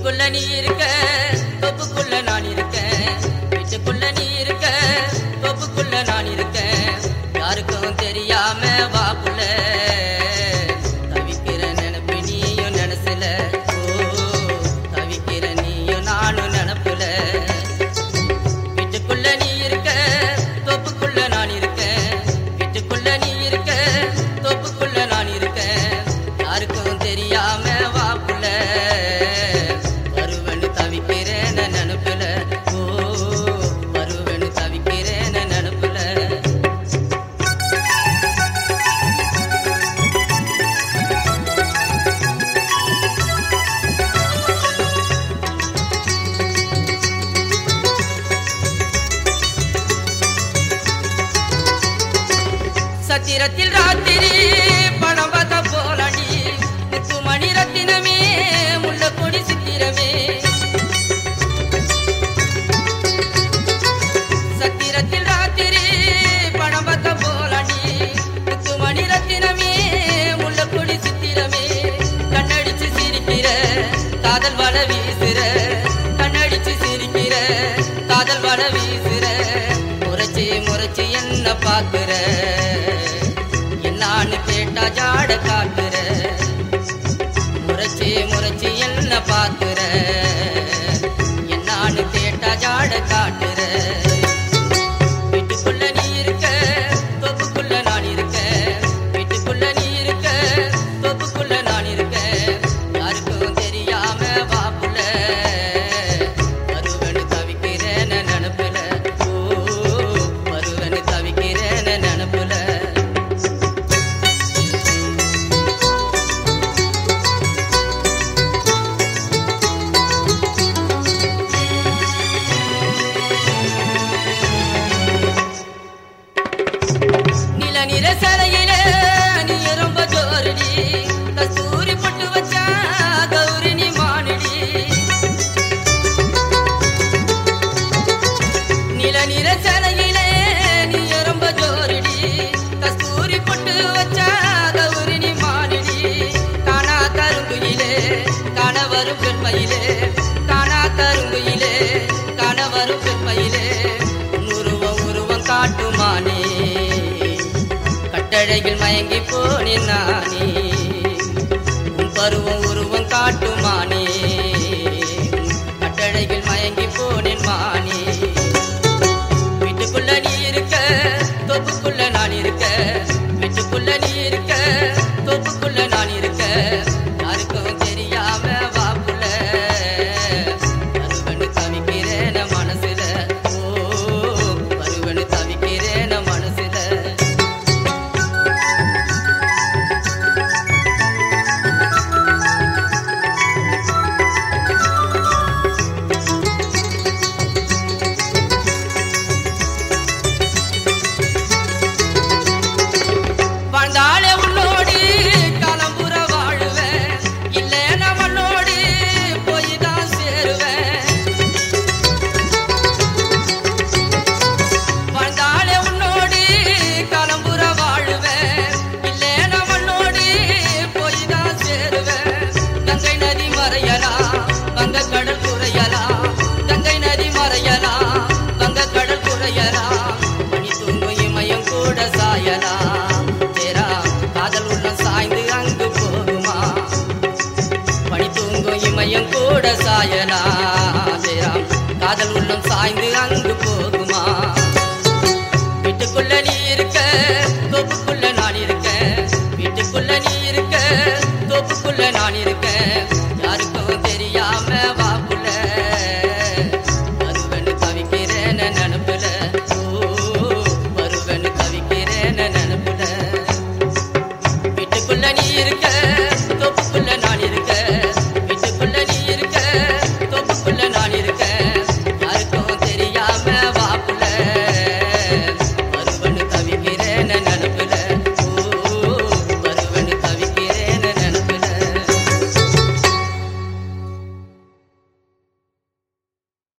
வீட்டுக்குள்ள நீ இருக்க தொப்புக்குள்ள நான் இருக்கேன் வீட்டுக்குள்ள நீ இருக்க தொப்புக்குள்ள நான் இருக்கேன் யாருக்கும் தெரியாம வாப்புல தவிக்கிற நினைப்பு நீயும் நினைச்சல ஓ தவிக்கிற நீயும் நானும் நினப்புல வீட்டுக்குள்ள நீ இருக்க தொப்புக்குள்ள நான் இருக்கேன் வீட்டுக்குள்ள நீ இருக்க தொப்புக்குள்ள நான் இருக்கேன் யாருக்கும் தெரியாம வாப்புல வருவன்னு தவிக்கிறேன் நினப்புல ஓ வருவன்னு தவிக்கிறேன் நினப்புல சத்திரத்தில் ராத்திரி பணம் பார்க்க போலாண்டி முத்துமணி ரத்தினமே முள்ள கொடி சித்திரமே சத்திரத்தில் ராத்திரி பணம் பார்க்க போலாண்டி முத்துமணி ரத்தினமே முள்ள கொடி சித்திரமே கண்ணடிச்சு சிரிக்கிற காதல் வள வீசுற கண்ணடிச்சு சிரிக்கிற காதல் வள வீசுற முறைச்சி முறைச்சி என்ன பாக்குற என்னான்னு கேட்டா ஜாட காட்டுற முறைச்சி முறைச்சி என்ன பாக்குற என்னான்னு கேட்டா ஜாட காட்டுற வீட்டுக்குள்ள நீ இருக்க தொப்புக்குள்ள நான் இருக்க வீட்டுக்குள்ள நீ இருக்க தொப்புக்குள்ள நான் இருக்க யாருக்கும் தெரியாம வாப்புல வருவனு தவிக்கிறேன் நினப்புல ஓ வருவனு தவிக்கிறேன் நினப்புல நில நிற சலையில நீ ரொம்ப ஜோரடி கஸ்தூரி பொட்டு வச்சா கௌரினி மானடி நில நிற சலையில நீ ரொம்ப ஜோரடி கஸ்தூரி பொட்டு வச்சா கௌரினி மானடி காணா கருங்குயிலே காண வரும் பெண்மையிலே காணா கருங்குயிலே காண வரும் பெண்மையிலே உருவம் உருவம் காட்டுமானே கட்டழகில் மயங்கி போனேன் நானே உன் பருவம் உருவம் காட்டுமானே கட்டழகில் மயங்கி போனேன் மானே வீட்டுக்குள்ள நீ இருக்க தொப்புக்குள்ள நான் இருக்க வீட்டுக்குள்ள நீ இருக்க தொப்புக்குள்ள நான் இருக்க யாருக்கும் தெரியாம வாப்புல வருவனு தவிக்கிறேன் மனசுல ஓ வருவனு தவிக்கிறேன் மனசுல வாழ்ந்தாலே உன்னோடு காலம்புற வாழுவேன் இல்ல நம்மளோடு போய் தான் சேருவேன் வாழ்ந்தாலே உன்னோடு காலம்புற வாழுவேன் இல்ல நம்மளோடு போய் தான் சேருவேன் கங்கை நதி மறையலாம் வங்க கடல் குறையலாம் கங்கை நதி மறையலாம் வங்க கடல் குறையலாம் மணி தூங்கும் இமயம் கூட சாயலாம் தேரா காதல் உள்ளம் சாய்ந்து அங்கு போகுமா பனி தூங்கும் இமயம் கூட சாயலாம் தேரா காதல் உள்ளம் சாய்ந்து அங்கு போகுமா வீட்டுக்குள்ள நீ இருக்க தொப்புக்குள்ள நான் இருக்க வீட்டுக்குள்ள நீ இருக்க தொப்புக்குள்ள நான் இருக்க